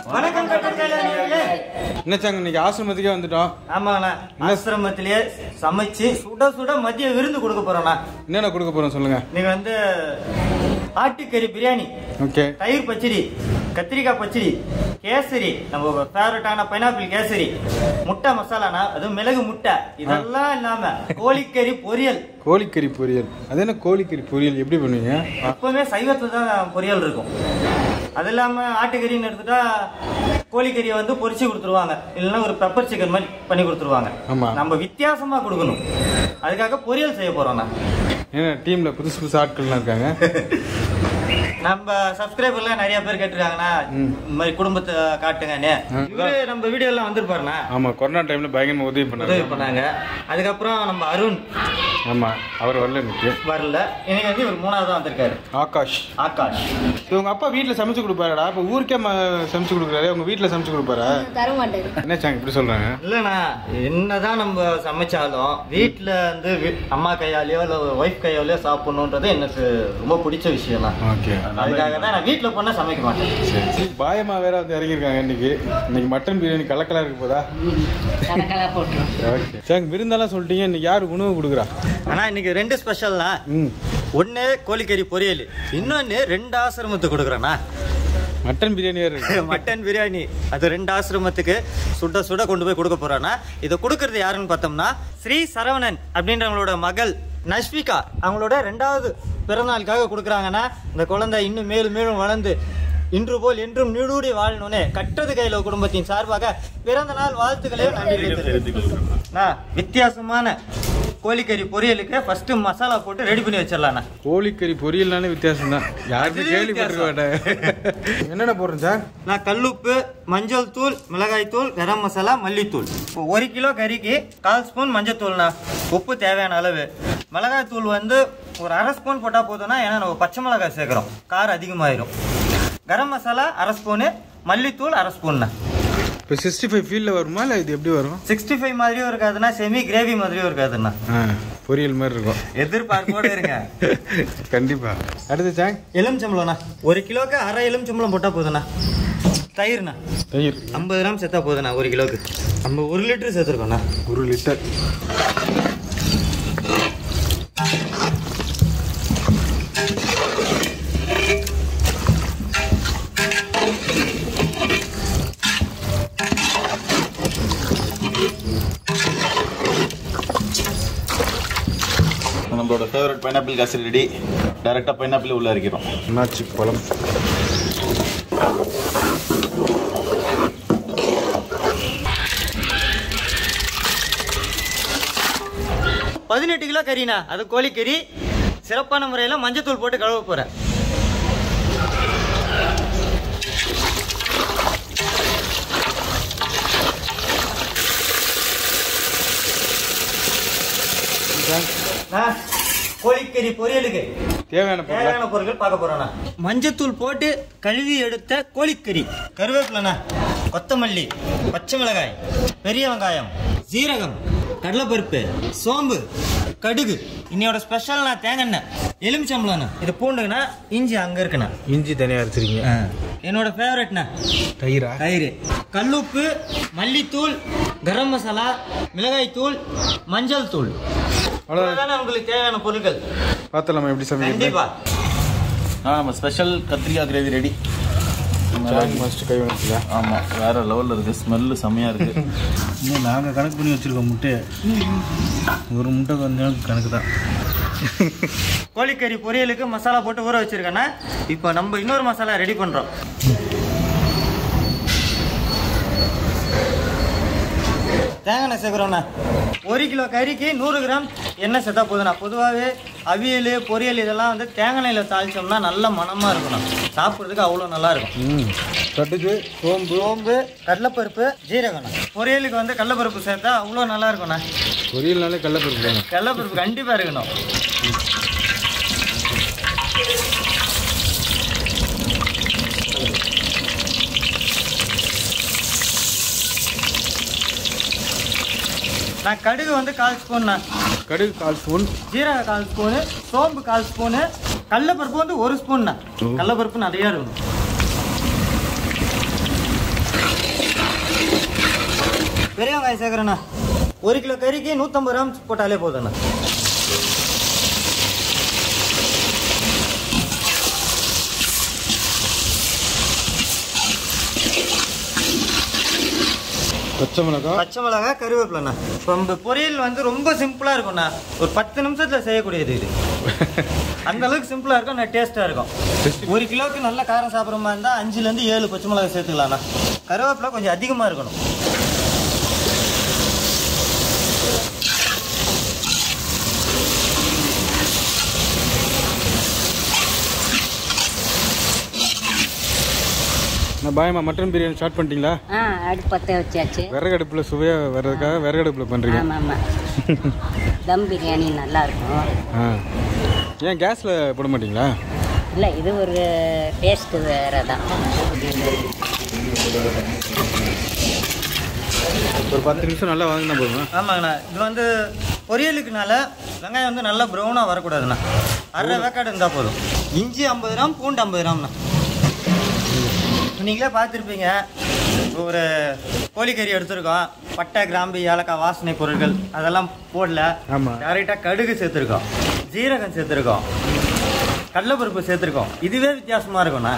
வணக்கம் கட்டர் கைலானியர்களே என்னச்சாங்க இன்னைக்கு ஆசிரமத்துக்கே வந்துட்டோம் ஆமாண்ணா ஆசிரமத்திலேயே சமைச்சு சுட சுட மதிய விருந்து கொடுக்க போறோம்ண்ணா என்னென்ன கொடுக்க போறோம் சொல்லுங்க நீங்க வந்து ஆட்டுக்கறி பிரியாணி ஓகே தயிர் பச்சடி கத்திரிக்காய் பச்சடி கேசரி நம்ம ஃபேவரட்டான பைனாப்பிள் கேசரி முட்டை மசாலானா அதுவும் மிளகு முட்டை இதெல்லாம் இல்லாம கோழிக்கறி பொரியல் கோழிக்கறி பொரியல் அது என்ன கோழிக்கறி பொரியல் எப்படி பண்ணுவீங்க எப்பவுமே சைவத்துல தான் பொரியல் இருக்கும் அது இல்லாம ஆட்டுக்கறின்னு எடுத்துட்டா கோழிக்கறியை வந்து பொரிச்சு கொடுத்துருவாங்க இல்லைன்னா ஒரு பெப்பர் சிக்கன் மாதிரி பண்ணி கொடுத்துருவாங்க ஆமா. நம்ம வித்தியாசமா கொடுக்கணும் அதுக்காக பொரியல் செய்ய போறோம் நான் ஏன்னா டீம்ல புதுசு புதுசு ஆட்கள்லாம் இருக்காங்க நம்ம சப்ஸ்கிரைபர்லாம் நிறைய பேர் கேட்டிருக்காங்கண்ணா ம். இந்த மாதிரி குடும்பத்தை காட்டுங்கன்னு ம். இவரு நம்ம வீடியோ எல்லாம் வந்திருப்பாருண்ணா ஆமா கொரோனா டைம்ல பயங்கரமா உதவி உதவி பண்ணாங்க பண்ணாங்க அதுக்கப்புறம் நம்ம அருண் ஆமா அவர் வரல இன்னைக்கு வரல இன்னைக்கு வந்து இவர் மூணாவது தான் வந்திருக்காரு ஆகாஷ் ஆகாஷ் இது உங்க அப்பா வீட்ல சமைச்சு கொடுப்பாருடா அப்ப ஊருக்கே ம- சமைச்சு கொடுக்குறாரு உங்க வீட்ல சமைச்சு கொடுப்பாரா தர மாட்டாரு என்னச்சாங்க இப்படி சொல்றாங்க இல்லண்ணா என்னதான் நம்ம சமைச்சாலும் வீட்டில் வந்து வீ- அம்மா கையாலேயோ இல்லை ஒய்ஃப் கையாலேயோ சாப்பிடணுன்றது எனக்கு ரொம்ப பிடிச்ச விஷயம் தான் ஓகே அதுக்காக தான் நான் வீட்டில் பண்ண சமைக்க மாட்டேன் சரி சரி பாயமா வேற வந்து இறங்கியிருக்காங்க இன்னைக்கு இன்னைக்கு மட்டன் பிரியாணி கலக்கலா இருக்கு போதா கலக்கலா போட்டுரும் ஓகே சரி விருந்தெல்லாம் சொல்லிட்டீங்க இன்னைக்கு யாரு உணவு கொடுக்குறா ஆனால் இன்னைக்கு ரெண்டு ஸ்பெஷல்னா ம் ஒன்று கோழிக்கறி பொரியல் இன்னொன்று ரெண்டு ஆசிரமத்துக்கு கொடுக்குறேண்ணா மட்டன் பிரியாணி வேற இருக்கு மட்டன் பிரியாணி அது ரெண்டு ஆசிரமத்துக்கு சுட சுட கொண்டு போய் கொடுக்க போறேன்னா இதை கொடுக்கறது யாருன்னு பார்த்தோம்னா ஸ்ரீ சரவணன் அப்படின்றவங்களோட மகள் நஷ்விகா அவங்களோட ரெண்டாவது பிறந்தநாளுக்காக கொடுக்குறாங்கன்னா இந்த குழந்தை இன்னும் மேலும் மேலும் வளர்ந்து இன்று போல் என்றும் நீடூடி வாழணும்னு கட்டது கையில குடும்பத்தின் சார்பாக பிறந்த நாள் வாழ்த்துக்களையும் நன்றி தெரிவித்துக் நான் வித்தியாசமான கோழிக்கறி பொரியலுக்கு ஃபர்ஸ்ட் மசாலா போட்டு ரெடி பண்ணி வச்சிடலாண்ணா கோழிக்கறி பொரியல்னாலே வித்தியாசம் தான் யாருமே அதுலயும் கேள்விப்பட்டிருக்க மாட்டாங்க என்னென்ன போடுறேன் சார் நான் கல்லுப்பு மஞ்சள் தூள் மிளகாய் தூள் கரம் மசாலா மல்லித்தூள் இப்போ ஒரு கிலோ கறிக்கு கால் ஸ்பூன் மஞ்சள் தூள்ண்ணா உப்பு தேவையான அளவு மிளகாய் தூள் வந்து ஒரு அரை ஸ்பூன் போட்டால் போதும்னா ஏன்னா நம்ம பச்சை மிளகாய் சேர்க்குறோம் காரம் அதிகமாயிரும் கரம் மசாலா அரை ஸ்பூனு மல்லித்தூள் அரை ஸ்பூன்ண்ணா இப்போ சிக்ஸ்டி ஃபைவ் ஃபீல்டில் வருமா இல்லை இது எப்படி வரும் சிக்ஸ்டி ஃபைவ் மாதிரியும் இருக்காதுண்ணா செமி கிரேவி மாதிரியும் இருக்காதுண்ணா ஆ பொரியல் மாதிரி இருக்கும் எதிர்பார்ப்போடு இருங்க கண்டிப்பா அடுத்து சாங் எலுமிச்சம்பளம்ண்ணா ஒரு கிலோக்கு அரை எலுமிச்சம்பளம் போட்டால் போதுண்ணா தயிர்ண்ணா தயிர் ஐம்பது கிராம் சேர்த்தா போதுண்ணா ஒரு கிலோக்கு நம்ம ஒரு லிட்டர் சேர்த்துருக்கோண்ணா ஒரு லிட்டர் நம்மளோட ஃபேவரட் பைனாப்பிள் காசு ரெடி டைரெக்டாக பைனாப்பிள் உள்ள இருக்கிறோம் அண்ணாச்சி பழம் பதினெட்டு கிலோ கறிண்ணா அது கோழிக்கறி சிறப்பான முறையில் மஞ்சத்தூள் போட்டு கழுவ போகிறேன் கோழிக்கறி பொரியலுக்கு தேவையான பொருள் தேவையான பொருட்கள் பார்க்க போறோம்ண்ணா மஞ்சத்தூள் போட்டு கழுவி எடுத்த கோழிக்கறி கருவேப்பிலண்ணா கொத்தமல்லி பச்சை மிளகாய் பெரிய வெங்காயம் சீரகம் கடலைப்பருப்பு சோம்பு கடுகு இன்னையோட ஸ்பெஷல்னா தேங்காய் எலுமிச்சம்பளம்ண்ணா இது பூண்டுங்கண்ணா இஞ்சி அங்கே இருக்குண்ணா இஞ்சி தனியாக அரைச்சிருக்கீங்க என்னோட ஃபேவரட்ண்ணா தயிரா தயிர் கல்லுப்பு மல்லித்தூள் கரம் மசாலா மிளகாய் தூள் மஞ்சள் தூள் அவ்வளோ அவ்வளோதானே உங்களுக்கு தேவையான பொருட்கள் பார்த்தலாமா எப்படி சமைக்கிறது கண்டிப்பா ஆ நம்ம ஸ்பெஷல் கத்திரிக்காய் கிரேவி ரெடி சாங் மஸ்ட் கை வந்துச்சுல ஆமாம் வேற லெவலில் இருக்குது ஸ்மெல்லு செம்மையாக இருக்குது இன்னும் நாங்கள் கணக்கு பண்ணி வச்சுருக்கோம் முட்டையை ஒரு முட்டை கொஞ்சம் கணக்கு தான் கோழிக்கறி பொரியலுக்கு மசாலா போட்டு ஊற வச்சிருக்கேன்னா இப்போ நம்ம இன்னொரு மசாலா ரெடி பண்றோம் தேங்காய் எண்ணெய் சேர்க்குறோண்ணா ஒரு கிலோ கறிக்கு நூறு கிராம் எண்ணெய் சேர்த்தா போதுண்ணா பொதுவாகவே அவியல் பொரியல் இதெல்லாம் வந்து தேங்காய் எண்ணெயில் தாளிச்சோம்னா நல்ல மணமாக இருக்கணும் சாப்பிட்றதுக்கு அவ்வளோ நல்லா இருக்கும் ம் கட்டுக்கு சோம்பு சோம்பு கடலைப்பருப்பு ஜீரகம்ண்ணா பொரியலுக்கு வந்து கடலைப்பருப்பு சேர்த்தா அவ்வளோ நல்லா இருக்கும்ண்ணா பொரியல்னாலே கடலப்பருப்பு தானே கடலைப்பருப்பு கண்டிப்பாக இருக்கணும் நான் கடுகு வந்து கால் ஸ்பூன்ண்ணா கடுகு கால் ஸ்பூன் ஜீரக கால் ஸ்பூனு சோம்பு கால் ஸ்பூனு கடலைப்பருப்பு வந்து ஒரு ஸ்பூன்ண்ணா கடலைப்பருப்பு நிறையா இருக்கணும் பெரிய வெங்காயம் சேர்க்குறேண்ணா ஒரு கிலோ கறிக்கு நூற்றம்பது கிராம் போட்டாலே போதும்ண்ணா பச்சை மிளகாய் பச்சை மிளகா கருவேப்பிலண்ணா இப்போ நம்ம பொரியல் வந்து ரொம்ப சிம்பிளாக இருக்கும்ண்ணா ஒரு பத்து நிமிஷத்தில் செய்யக்கூடியது இது அந்த அளவுக்கு சிம்பிளாக இருக்கும் நான் டேஸ்ட்டாக இருக்கும் ஒரு கிலோவுக்கு நல்ல காரம் சாப்பிட்ற மாதிரி இருந்தால் அஞ்சுலேருந்து ஏழு பச்சை மிளகா சேர்த்துக்கலாம்ண்ணா கருவேப்பிலை கொஞ்சம் அதிகமாக இருக்கணும் நான் பாயமா மட்டன் பிரியாணி ஸ்டார்ட் பண்ணிட்டீங்களா ஆ அடுப்பு பற்ற வச்சாச்சு விறகு அடுப்பில் சுவையாக வர்றதுக்காக விறகு அடுப்பில் பண்ணுறீங்க ஆமாம் ஆமாம் தம் பிரியாணி நல்லா இருக்கும் ஆ ஏன் கேஸில் போட மாட்டீங்களா இல்லை இது ஒரு டேஸ்ட்டு வேறு தான் ஒரு பத்து நிமிஷம் நல்லா வாங்கினா போதுமா ஆமாங்கண்ணா இது வந்து பொரியலுக்குனால வெங்காயம் வந்து நல்லா ப்ரௌனாக வரக்கூடாதுண்ணா அரை வேக்காடு இருந்தால் போதும் இஞ்சி ஐம்பது கிராம் பூண்டு ஐம்பது கிராம்ண்ணா நீங்களே பார்த்துருப்பீங்க ஒரு கோழிக்கறி எடுத்திருக்கோம் பட்டை கிராம்பு ஏலக்காய் வாசனை பொருட்கள் அதெல்லாம் போடல ஆமா. டேரெக்டாக கடுகு சேர்த்துருக்கோம் ஜீரகம் சேர்த்துருக்கோம் கடலைப்பருப்பு சேர்த்துருக்கோம் இதுவே வித்தியாசமாக இருக்கும்ண்ணா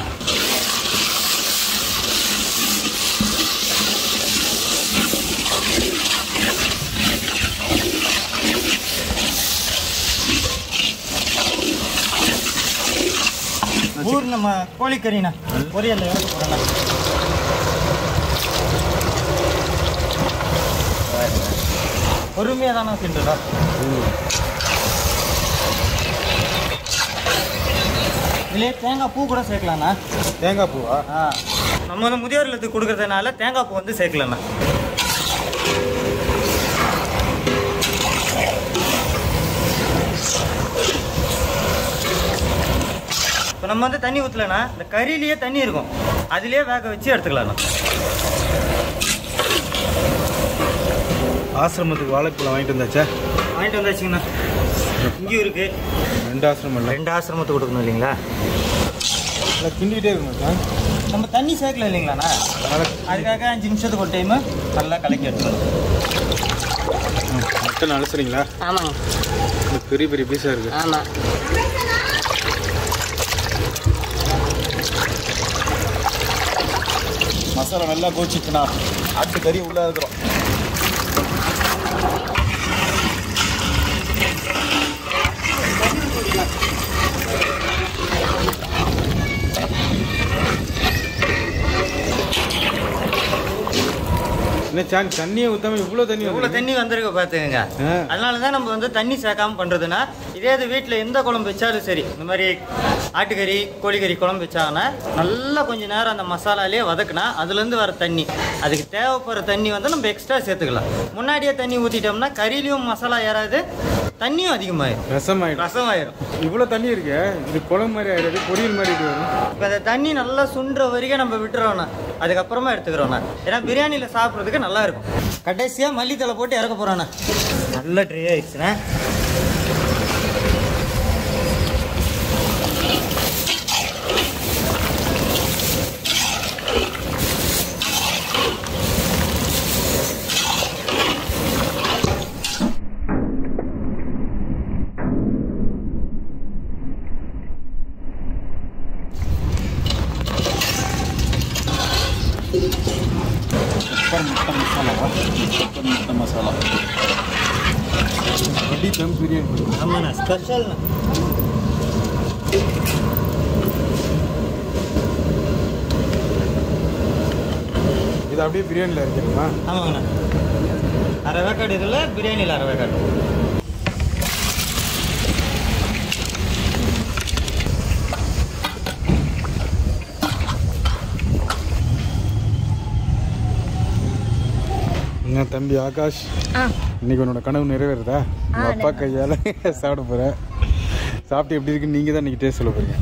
ஊர் நம்ம கோழிக்கறிண்ணா பொரியல் இறக்க போகிறேண்ணா பொறுமையாக தானே தின்றுடா இதுலேயே தேங்காய் பூ கூட சேர்க்கலாண்ணா தேங்காய் பூவா ஆ நம்ம வந்து முதியோர் இல்லத்துக்கு கொடுக்கறதுனால தேங்காய் பூ வந்து சேர்க்கலண்ணா இப்போ நம்ம வந்து தண்ணி ஊற்றலண்ணா இந்த கறியிலேயே தண்ணி இருக்கும் அதுலேயே வேக வச்சு எடுத்துக்கலாம்ண்ணா ஆசிரமத்துக்கு வாழைப்பழம் வாங்கிட்டு வந்தாச்சா வாங்கிட்டு வந்தாச்சுங்கண்ணா இங்கேயும் இருக்கு ரெண்டு ஆசிரமம் இல்லை ரெண்டு ஆசிரமத்துக்கு கொடுக்கணும் இல்லைங்களா இல்லை கிண்டிக்கிட்டே இருக்கணும் சார் நம்ம தண்ணி சேர்க்கல இல்லைங்களாண்ணா அதுக்காக அஞ்சு நிமிஷத்துக்கு ஒரு டைமு நல்லா கலக்கி எடுத்துக்கணும் மட்டன் அலசுறீங்களா ஆமாங்க இது பெரிய பெரிய பீஸாக இருக்குது ஆமாம் மசாலா நல்லா கோச்சிச்சுனா ஆட்டு கறி உள்ள இருக்கிறோம் என்ன சான் தண்ணியை ஊற்றாம இவ்வளோ தண்ணி எவ்வளோ வந்து தண்ணி வந்திருக்கு பார்த்துக்கங்க ஆ. அதனால தான் நம்ம வந்து தண்ணி சேர்க்காம பண்ணுறதுன்னா இதே இது வீட்டில் எந்த குழம்பு வச்சாலும் சரி இந்த மாதிரி ஆட்டுக்கறி கோழிக்கறி குழம்பு வச்சாங்கன்னா நல்லா கொஞ்சம் நேரம் அந்த மசாலாலே வதக்குனா அதுலேருந்து வர தண்ணி அதுக்கு தேவைப்படுற தண்ணி வந்து நம்ம எக்ஸ்ட்ரா சேர்த்துக்கலாம் முன்னாடியே தண்ணி ஊற்றிட்டோம்னா கறியிலையும் மசாலா ஏறாது தண்ணியும் அதிகமாயிடும் ரசம் ஆகிடும் ரசமாயிடும் இவ்வளோ தண்ணி இருக்கு இது குழம்பு மாதிரி ஆகிடுது பொரியல் மாதிரி இது வரும் இப்போ அந்த தண்ணி நல்லா சுண்டுற வரைக்கும் நம்ம விட்டுறோண்ணா அதுக்கப்புறமா எடுத்துக்கிறோண்ணா ஏன்னா பிரியாணியில் சாப்பிட்றதுக்கு நல்லா இருக்கும் கடைசியாக மல்லித்தலை போட்டு இறக்க போகிறோண்ணா நல்ல ட்ரை ஆயிடுச்சுண்ணே சூப்பர் முட்டை மசாலாவா சூப்பர் முட்டை மசாலா ரெடி தம் பிரியாணி பண்ணுவோம் ஆமாண்ணா ஸ்பெஷல்ண்ணா இது அப்படியே பிரியாணியில் இருக்குமா ஆமாங்கண்ணா அரை வேக்காடு இதில் பிரியாணியில் அரை வேக்காடு என்ன தம்பி ஆகாஷ் இன்னைக்கு உன்னோட கனவு நிறைவேறுதா உங்க அப்பா கையால சாப்பிட போற சாப்பிட்டு எப்படி இருக்குன்னு நீங்க தான் இன்னைக்கு டேஸ்ட் சொல்ல போறீங்க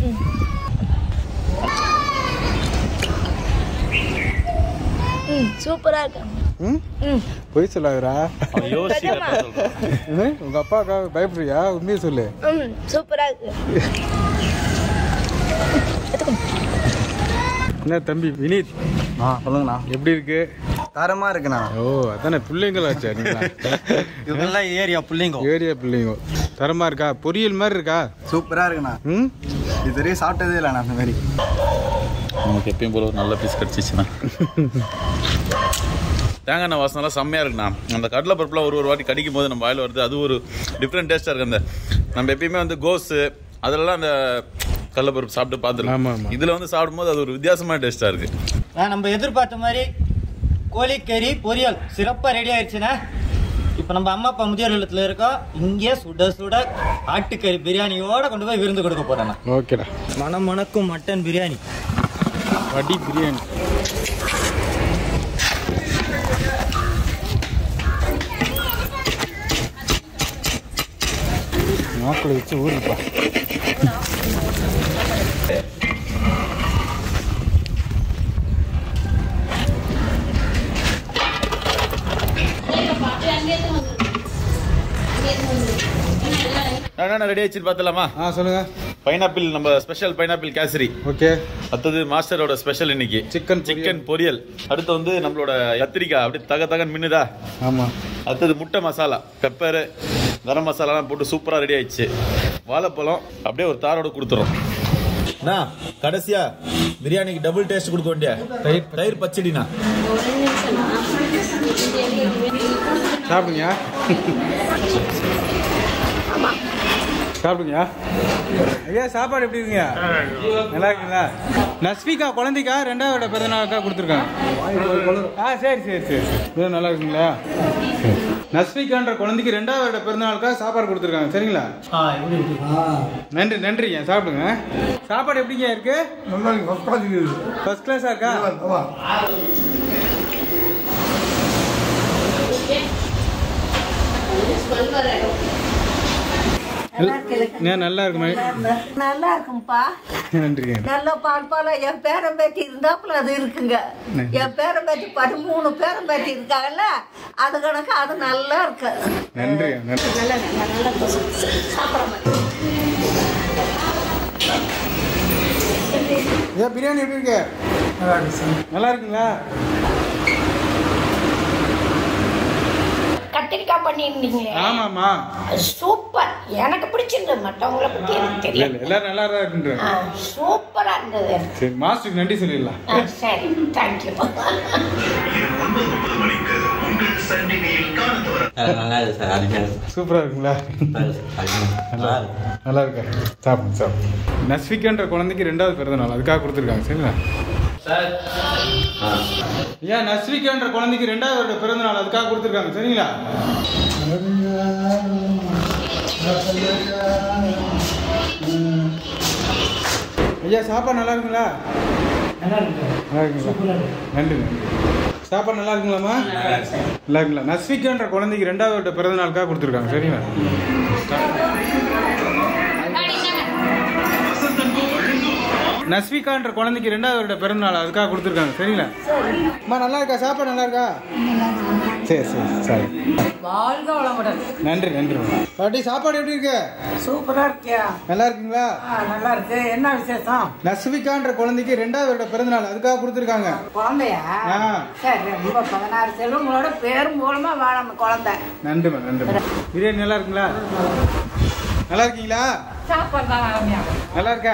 ம் சூப்பராக இருக்கு ம் ம் பொய் சொல்லாதடா நிஜமா? ம், உங்க அப்பாவுக்காக பயப்படுறியா உண்மையை சொல்லு ம் சூப்பராக இருக்கு என்ன தம்பி வினீத் ஆ சொல்லுங்கண்ணா எப்படி இருக்கு தரமாக இருக்குண்ணா ஓ அதானே பிள்ளைங்களாச்சா நீங்களா இவங்கெல்லாம் ஏரியா பிள்ளைங்க ஏரியா பிள்ளைங்க தரமா இருக்கா பொரியல் மாதிரி இருக்கா சூப்பராக இருக்குண்ணா ம் இது வரையும் சாப்பிட்டதே இல்லைண்ணா அந்த மாதிரி நமக்கு எப்பயும் போல ஒரு நல்ல பீஸ் கிடச்சிச்சுண்ணா தேங்காய் எண்ணெய் வாசனைலாம் செம்மையாக இருக்குண்ணா அந்த கடலை பருப்புலாம் ஒரு ஒரு வாட்டி கடிக்கும் போது நம்ம வாயில் வருது அது ஒரு டிஃப்ரெண்ட் டேஸ்ட்டாக இருக்கு அந்த நம்ம எப்பயுமே வந்து கோஸு அதிலலாம் அந்த கடலைப்பருப்பு சாப்பிட்டு ஆமா, பார்த்துருக்கோம் ஆமா. இதில் வந்து சாப்பிடும்போது அது ஒரு வித்தியாசமான டேஸ்ட்டாக இருக்குது ஆ, நம்ம எதிர்பார்த்த மாதிரி கோழிக்கறி பொரியல் சிறப்பாக ரெடி ஆயிடுச்சுண்ணே இப்போ நம்ம அம்மா அப்பா முதியோர் இல்லத்தில் இருக்கோம் இங்கே சுட சுட ஆட்டுக்கறி பிரியாணியோட கொண்டு போய் விருந்து கொடுக்க போறேன் நான். ஓகேடா மணம் மணக்கும் மட்டன் பிரியாணி வடி பிரியாணி நாக்கில் வச்சு ஊருப்பா ரெடி ஆச்சு பார்த்தலாமா ஆ சொல்லுங்க பைனாப்பிள் நம்ம ஸ்பெஷல் பைனாப்பிள் கேசரி ஓகே அடுத்தது மாஸ்டரோட ஸ்பெஷல் இன்னைக்கு சிக்கன் சிக்கன் பொரியல் அடுத்து வந்து நம்மளோட கத்திரிக்காய் அப்படியே தக தகன் மின்னுதா ஆமாம் அடுத்தது முட்டை மசாலா பெப்பரு கரம் மசாலாலாம் போட்டு சூப்பராக ரெடி ஆயிடுச்சு வாழைப்பழம் அப்படியே ஒரு தாரோட கொடுத்துரும் அண்ணா கடைசியா பிரியாணிக்கு டபுள் டேஸ்ட் கொடுக்க வேண்டிய தயிர் தயிர் பச்சடிண்ணா சாப்பிடுங்க சாப்பிடுங்க ஐயா சாப்பாடு எப்படி இருக்குங்க நல்லா இருக்குங்களா நஸ்விகா குழந்தைக்கா ரெண்டாவது பிறந்த நாளுக்கா கொடுத்துருக்காங்க ஆ சரி சரி சரி இது நல்லா இருக்குங்களா சரி. நஸ்விகான்ற குழந்தைக்கு ரெண்டாவது பிறந்த நாளுக்கா சாப்பாடு கொடுத்துருக்காங்க சரிங்களா நன்றி நன்றிங்க சாப்பிடுங்க சாப்பாடு எப்படிங்க இருக்கு ஃபர்ஸ்ட் கிளாஸா இருக்கா ஏன் நல்லா இருக்குமே நல்லா இருக்கும்பா நன்றிங்க நல்ல பால் பால என் பேரன் பேத்தி இருந்தாப்புல அது இருக்குங்க என் பேரன் பேத்தி பதிமூணு பேரன் பேத்தி இருக்காங்கல்ல அது கணக்கு அது நல்லா இருக்கு நன்றி நன்றி நல்லா நல்லா சாப்பிட்ற மாதிரி ஏன் பிரியாணி எப்படி இருக்கு நல்லா இருக்குங்களா கத்திரிக்காய் பண்ணியிருந்தீங்களே ஆமாம்மா சூப்பர் எனக்கு பிடிச்சிருந்தது மற்றவங்கள பற்றி எனக்கு இல்ல தெரியும் இல்ல எல்லாரும் நல்லா தான் இருக்குன்ற ஆ, சூப்பரா இருந்தது சரி மாஸ்டருக்கு நன்றி சொல்லிடலாம் ஆ, சரி தேங்க்யூ நல்லா இருக்கு சார் அருமையாக இருக்கு சூப்பரா இருக்குங்களா நல்லா நல்லா இருக்கா சாப்பிடுங்க சாப்பிடுங்க நஸ்விகன்ற குழந்தைக்கு ரெண்டாவது பிறந்த நாள் அதுக்காக கொடுத்துருக்காங்க சரிங்களா ஏன் நஸ்விகன்ற குழந்தைக்கு ரெண்டாவது வருட பிறந்த நாள் அதுக்காக கொடுத்துருக்காங்க சரிங்களா ஐயா சாப்பாடு நல்லா இருக்குங்களா நல்லா இருக்குங்களா நன்றி நன்றி சாப்பாடு நல்லா இருக்குங்களாம்மா நல்லா இருக்குங்களா நஸ்விகன்ற குழந்தைக்கு ரெண்டாவது வருட பிறந்த நாளுக்காக கொடுத்துருக்காங்க சரிங்களா நஸ்விகான்ற குழந்தைக்கு ரெண்டாவது வருட பிறந்த நாள் அதுக்காக கொடுத்துருக்காங்க சரிங்களா அம்மா நல்லா இருக்கா சாப்பாடு நல்லா இருக்கா சரி சரி சரி வாழ்க வளமுடன் நன்றி நன்றி பாட்டி சாப்பாடு எப்படி இருக்கு சூப்பரா இருக்கியா நல்லா இருக்குங்களா நல்லா இருக்கு என்ன விசேஷம் நஸ்விகான்ற குழந்தைக்கு ரெண்டாவது வருட பிறந்த நாள் அதுக்காக கொடுத்துருக்காங்க குழந்தையா ஆ. சரி ரொம்ப பதினாறு செல்வங்களோட பேரும் மூலமா வாழணும் குழந்தை நன்றிம்மா நன்றிம்மா பிரியாணி நல்லா இருக்குங்களா நல்லா இருக்கீங்களா சாப்பாடு தான் அருமையா நல்லா இருக்கா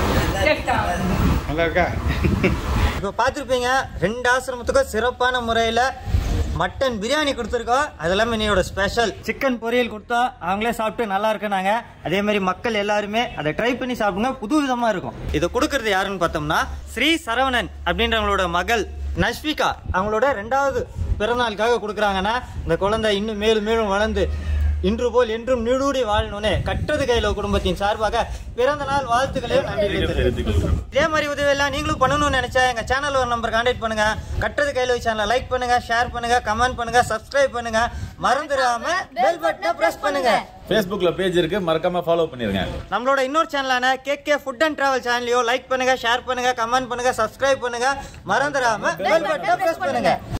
நல்லா இருக்கா இப்போ பார்த்துருப்பீங்க ரெண்டு ஆசிரமத்துக்கும் சிறப்பான முறையில் மட்டன் பிரியாணி கொடுத்துருக்கோம் அது எல்லாமே என்னையோட ஸ்பெஷல் சிக்கன் பொரியல் கொடுத்தா அவங்களே சாப்பிட்டு நல்லா இருக்குனாங்க அதே மாதிரி மக்கள் எல்லாருமே அதை ட்ரை பண்ணி சாப்பிடுங்க புது விதமாக இருக்கும் இதை கொடுக்கறது யாருன்னு பார்த்தோம்னா ஸ்ரீ சரவணன் அப்படின்றவங்களோட மகள் நஷ்விகா அவங்களோட ரெண்டாவது பிறநாளுக்காக கொடுக்குறாங்கன்னா இந்த குழந்தை இன்னும் மேலும் மேலும் வளர்ந்து இன்று போல் என்றும் நீடூடி வாழணும்னு கற்றது கையில குடும்பத்தின் சார்பாக பிறந்த நாள் வாழ்த்துக்களையும் நன்றி தெரிவித்துக்கிறேன். இதே மாதிரி உதவி எல்லாம் நீங்களும் பண்ணணும்னு நினைச்சா எங்க சேனல் ஒரு நம்பர் கான்டாக்ட் பண்ணுங்க கட்டுறது கையில சேனலை லைக் பண்ணுங்க ஷேர் பண்ணுங்க கமெண்ட் பண்ணுங்க சப்ஸ்கிரைப் பண்ணுங்க மறந்துடாம பெல் பட்டனை பிரஸ் பண்ணுங்க ஃபேஸ்புக்கில் பேஜ் இருக்கு மறக்காம ஃபாலோ பண்ணிருங்க நம்மளோட இன்னொரு சேனலான கேகே ஃபுட் அண்ட் டிராவல் சேனலையும் லைக் பண்ணுங்க ஷேர் பண்ணுங்க கமெண்ட் பண்ணுங்க சப்ஸ்கிரைப் பண்ணுங்க மறந்துடாம பெல் பட்டனை பிரஸ் பண்ணுங்க